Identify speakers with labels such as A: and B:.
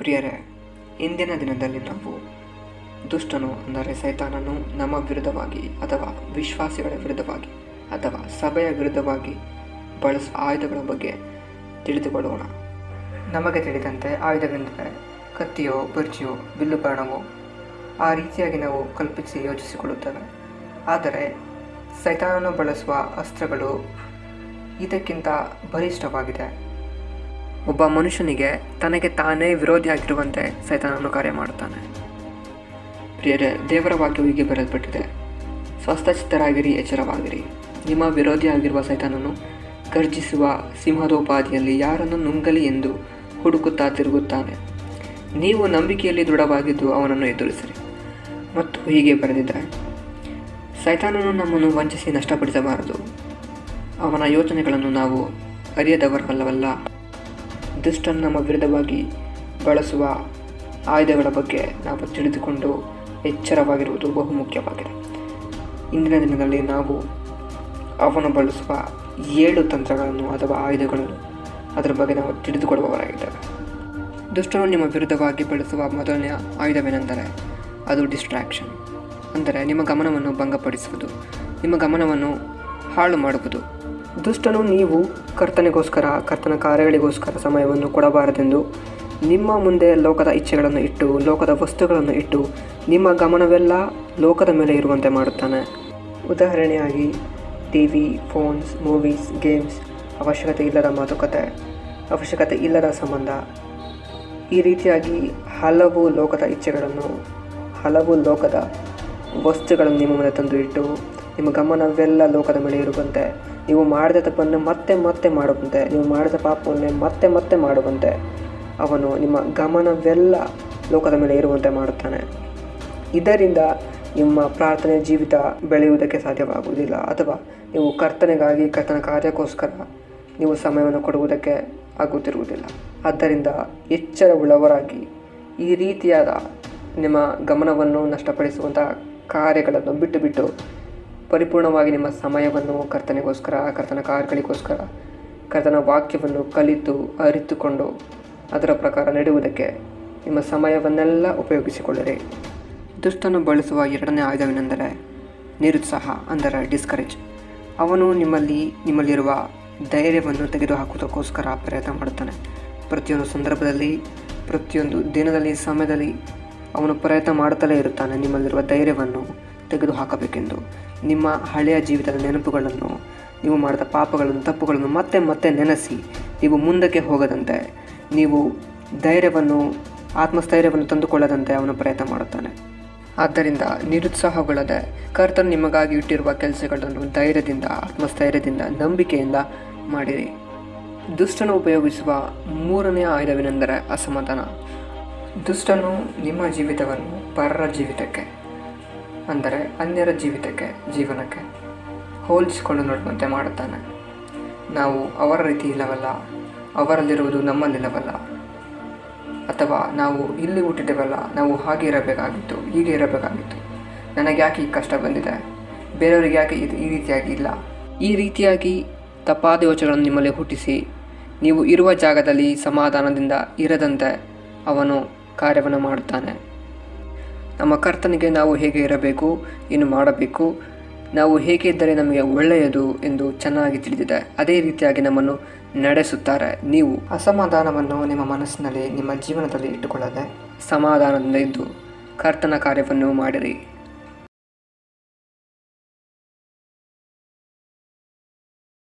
A: ಪ್ರಿಯರೇ ಇಂದಿನ ದಿನದಲ್ಲಿ ನಾವು ದುಷ್ಟನು ಅಂದರೆ ಸೈತಾನನು ನಮ್ಮ ವಿರುದ್ಧವಾಗಿ ಅಥವಾ ವಿಶ್ವಾಸಿಗಳ ವಿರುದ್ಧವಾಗಿ ಅಥವಾ ಸಭೆಯ ವಿರುದ್ಧವಾಗಿ ಬಳಸುವ ಆಯುಧಗಳ ಬಗ್ಗೆ ತಿಳಿದುಕೊಳ್ಳೋಣ ನಮಗೆ ತಿಳಿದಂತೆ ಆಯುಧವೆಂದರೆ ಕತ್ತಿಯೋ ಬರ್ಜಿಯೋ ಬಿಲ್ಲು ಬಾಣವೋ ಆ ರೀತಿಯಾಗಿ ನಾವು ಕಲ್ಪಿಸಿ ಯೋಚಿಸಿಕೊಳ್ಳುತ್ತೇವೆ ಆದರೆ ಸೈತಾನನು ಬಳಸುವ ಅಸ್ತ್ರಗಳು ಇದಕ್ಕಿಂತ ಬಲಿಷ್ಠವಾಗಿದೆ ಒಬ್ಬ ಮನುಷ್ಯನಿಗೆ ತನಗೆ ತಾನೇ ವಿರೋಧಿಯಾಗಿರುವಂತೆ ಸೈತಾನನು ಕಾರ್ಯ ಮಾಡುತ್ತಾನೆ ಪ್ರಿಯರೇ ದೇವರ ವಾಕ್ಯವು ಹೀಗೆ ಬರೆದ್ಬಿಟ್ಟಿದೆ ಸ್ವಸ್ಥಚಿತ್ತರಾಗಿರಿ ಎಚ್ಚರವಾಗಿರಿ ನಿಮ್ಮ ವಿರೋಧಿಯಾಗಿರುವ ಸೈತಾನನು ಗರ್ಜಿಸುವ ಸಿಂಹದೋಪಾದಿಯಲ್ಲಿ ಯಾರನ್ನು ನುಂಗಲಿ ಎಂದು ಹುಡುಕುತ್ತಾ ತಿರುಗುತ್ತಾನೆ ನೀವು ನಂಬಿಕೆಯಲ್ಲಿ ದೃಢವಾಗಿದ್ದು ಅವನನ್ನು ಎದುರಿಸಿರಿ ಮತ್ತು ಹೀಗೆ ಬರೆದಿದೆ ಸೈತಾನನು ನಮ್ಮನ್ನು ವಂಚಿಸಿ ನಷ್ಟಪಡಿಸಬಾರದು ಅವನ ಯೋಚನೆಗಳನ್ನು ನಾವು ಅರಿಯದವರಲ್ಲವಲ್ಲ ದುಷ್ಟನು ನಮ್ಮ ವಿರುದ್ಧವಾಗಿ ಬಳಸುವ ಆಯುಧಗಳ ಬಗ್ಗೆ ನಾವು ತಿಳಿದುಕೊಂಡು ಎಚ್ಚರವಾಗಿರುವುದು ಬಹುಮುಖ್ಯವಾಗಿದೆ ಇಂದಿನ ದಿನದಲ್ಲಿ ನಾವು ಅವನು ಬಳಸುವ ಏಳು ತಂತ್ರಗಳನ್ನು ಅಥವಾ ಆಯುಧಗಳನ್ನು ಅದರ ಬಗ್ಗೆ ನಾವು ತಿಳಿದುಕೊಳ್ಳುವವರಾಗಿದ್ದೇವೆ ದುಷ್ಟನು ನಿಮ್ಮ ವಿರುದ್ಧವಾಗಿ ಬಳಸುವ ಮೊದಲನೆಯ ಆಯುಧವೇನೆಂದರೆ ಅದು ಡಿಸ್ಟ್ರಾಕ್ಷನ್ ಅಂದರೆ ನಿಮ್ಮ ಗಮನವನ್ನು ಭಂಗಪಡಿಸುವುದು ನಿಮ್ಮ ಗಮನವನ್ನು ಹಾಳು ಮಾಡುವುದು ದುಷ್ಟನು ನೀವು ಕರ್ತನೆಗೋಸ್ಕರ ಕರ್ತನ ಕಾರ್ಯಗಳಿಗೋಸ್ಕರ ಸಮಯವನ್ನು ಕೊಡಬಾರದೆಂದು ನಿಮ್ಮ ಮುಂದೆ ಲೋಕದ ಇಚ್ಛೆಗಳನ್ನು ಇಟ್ಟು ಲೋಕದ ವಸ್ತುಗಳನ್ನು ಇಟ್ಟು ನಿಮ್ಮ ಗಮನವೆಲ್ಲ ಲೋಕದ ಮೇಲೆ ಇರುವಂತೆ ಮಾಡುತ್ತಾನೆ ಉದಾಹರಣೆಯಾಗಿ T V phones movies games ಅವಶ್ಯಕತೆ ಇಲ್ಲದ ಮಾತುಕತೆ ಅವಶ್ಯಕತೆ ಇಲ್ಲದ ಸಂಬಂಧ ಈ ರೀತಿಯಾಗಿ ಹಲವು ಲೋಕದ ಇಚ್ಛೆಗಳನ್ನು ಹಲವು ಲೋಕದ ವಸ್ತುಗಳನ್ನು ನಿಮ್ಮ ಮುಂದೆ ತಂದು ಇಟ್ಟು ನಿಮ್ಮ ಗಮನವೆಲ್ಲ ಲೋಕದ ಮೇಲೆ ಇರುವಂತೆ ನೀವು ಮಾಡಿದ ತಪ್ಪನ್ನು ಮತ್ತೆ ಮತ್ತೆ ಮಾಡುವಂತೆ ನೀವು ಮಾಡಿದ ಪಾಪವನ್ನೇ ಮತ್ತೆ ಮತ್ತೆ ಮಾಡುವಂತೆ ಅವನು ನಿಮ್ಮ ಗಮನವೆಲ್ಲ ಲೋಕದ ಮೇಲೆ ಇರುವಂತೆ ಮಾಡುತ್ತಾನೆ ಇದರಿಂದ ನಿಮ್ಮ ಪ್ರಾರ್ಥನೆ ಜೀವಿತ ಬೆಳೆಯುವುದಕ್ಕೆ ಸಾಧ್ಯವಾಗುವುದಿಲ್ಲ ಅಥವಾ ನೀವು ಕರ್ತನೆಗಾಗಿ ಕರ್ತನ ಕಾರ್ಯಕ್ಕೋಸ್ಕರ ನೀವು ಸಮಯವನ್ನು ಕೊಡುವುದಕ್ಕೆ ಆಗುತ್ತಿರುವುದಿಲ್ಲ ಆದ್ದರಿಂದ ಎಚ್ಚರವುಳ್ಳವರಾಗಿ ಈ ರೀತಿಯಾದ ನಿಮ್ಮ ಗಮನವನ್ನು ನಷ್ಟಪಡಿಸುವಂತಹ ಕಾರ್ಯಗಳನ್ನು ಬಿಟ್ಟು ಬಿಟ್ಟು ಪರಿಪೂರ್ಣವಾಗಿ ನಿಮ್ಮ ಸಮಯವನ್ನು ಕರ್ತನೆಗೋಸ್ಕರ ಕರ್ತನ ಕಾರ್ಯಗಳಿಗೋಸ್ಕರ ಕರ್ತನ ವಾಕ್ಯವನ್ನು ಕಲಿತು ಅರಿತುಕೊಂಡು ಅದರ ಪ್ರಕಾರ ನಡೆಯುವುದಕ್ಕೆ ನಿಮ್ಮ ಸಮಯವನ್ನೆಲ್ಲ ಉಪಯೋಗಿಸಿಕೊಳ್ಳಿರಿ ದುಷ್ಟನು ಬಳಸುವ ಎರಡನೇ ಆಯುಧವೇನೆಂದರೆ ನಿರುತ್ಸಾಹ ಅಂದರೆ ಡಿಸ್ಕರೇಜ್ ಅವನು ನಿಮ್ಮಲ್ಲಿ ನಿಮ್ಮಲ್ಲಿರುವ ಧೈರ್ಯವನ್ನು ತೆಗೆದುಹಾಕುವುದಕ್ಕೋಸ್ಕರ ಪ್ರಯತ್ನ ಮಾಡುತ್ತಾನೆ ಪ್ರತಿಯೊಂದು ಸಂದರ್ಭದಲ್ಲಿ ಪ್ರತಿಯೊಂದು ದಿನದಲ್ಲಿ ಸಮಯದಲ್ಲಿ ಅವನು ಪ್ರಯತ್ನ ಮಾಡುತ್ತಲೇ ಇರುತ್ತಾನೆ ನಿಮ್ಮಲ್ಲಿರುವ ಧೈರ್ಯವನ್ನು ತೆಗೆದುಹಾಕಬೇಕೆಂದು ನಿಮ್ಮ ಹಳೆಯ ಜೀವಿತದ ನೆನಪುಗಳನ್ನು ನೀವು ಮಾಡಿದ ಪಾಪಗಳನ್ನು ತಪ್ಪುಗಳನ್ನು ಮತ್ತೆ ಮತ್ತೆ ನೆನೆಸಿ ನೀವು ಮುಂದಕ್ಕೆ ಹೋಗದಂತೆ ನೀವು ಧೈರ್ಯವನ್ನು ಆತ್ಮಸ್ಥೈರ್ಯವನ್ನು ತಂದುಕೊಳ್ಳದಂತೆ ಅವನು ಪ್ರಯತ್ನ ಮಾಡುತ್ತಾನೆ ಆದ್ದರಿಂದ ನಿರುತ್ಸಾಹಗೊಳ್ಳದೆ ಕರ್ತನು ನಿಮಗಾಗಿ ಇಟ್ಟಿರುವ ಕೆಲಸಗಳನ್ನು ಧೈರ್ಯದಿಂದ ಆತ್ಮಸ್ಥೈರ್ಯದಿಂದ ನಂಬಿಕೆಯಿಂದ ಮಾಡಿರಿ ದುಷ್ಟನು ಉಪಯೋಗಿಸುವ ಮೂರನೆಯ ಆಯುಧವೇನೆಂದರೆ ಅಸಮಾಧಾನ ದುಷ್ಟನು ನಿಮ್ಮ ಜೀವಿತವನ್ನು ಪರರ ಜೀವಿತಕ್ಕೆ ಅಂದರೆ ಅನ್ಯರ ಜೀವಿತಕ್ಕೆ ಜೀವನಕ್ಕೆ ಹೋಲಿಸಿಕೊಂಡು ನೋಡುವಂತೆ ಮಾಡುತ್ತಾನೆ ನಾವು ಅವರ ರೀತಿ ಇಲ್ಲವಲ್ಲ ಅವರಲ್ಲಿರುವುದು ನಮ್ಮಲ್ಲಿಲ್ಲವಲ್ಲ ಅಥವಾ ನಾವು ಇಲ್ಲಿ ಹುಟ್ಟಿದ್ದೇವಲ್ಲ ನಾವು ಹಾಗೆ ಇರಬೇಕಾಗಿತ್ತು ಹೀಗೆ ಇರಬೇಕಾಗಿತ್ತು ನನಗೆ ಯಾಕೆ ಈ ಕಷ್ಟ ಬಂದಿದೆ ಬೇರೆಯವರಿಗೆ ಯಾಕೆ ಇದು ಈ ರೀತಿಯಾಗಿ ಇಲ್ಲ ಈ ರೀತಿಯಾಗಿ ತಪ್ಪಾದ ಯೋಚನೆಗಳನ್ನು ನಿಮ್ಮಲ್ಲಿ ಹುಟ್ಟಿಸಿ ನೀವು ಇರುವ ಜಾಗದಲ್ಲಿ ಸಮಾಧಾನದಿಂದ ಇರದಂತೆ ಅವನು ಕಾರ್ಯವನ್ನು ಮಾಡುತ್ತಾನೆ ನಮ್ಮ ಕರ್ತನಿಗೆ ನಾವು ಹೇಗೆ ಇರಬೇಕು ಏನು ಮಾಡಬೇಕು ನಾವು ಹೇಗೆ ಇದ್ದರೆ ನಮಗೆ ಒಳ್ಳೆಯದು ಎಂದು ಚೆನ್ನಾಗಿ ತಿಳಿದಿದೆ ಅದೇ ರೀತಿಯಾಗಿ ನಮ್ಮನ್ನು ನಡೆಸುತ್ತಾರೆ ನೀವು ಅಸಮಾಧಾನವನ್ನು ನಿಮ್ಮ ಮನಸ್ಸಿನಲ್ಲಿ ನಿಮ್ಮ ಜೀವನದಲ್ಲಿ ಇಟ್ಟುಕೊಳ್ಳದೆ ಸಮಾಧಾನದಿಂದ ಇದ್ದು ಕರ್ತನ ಕಾರ್ಯವನ್ನು ಮಾಡಿರಿ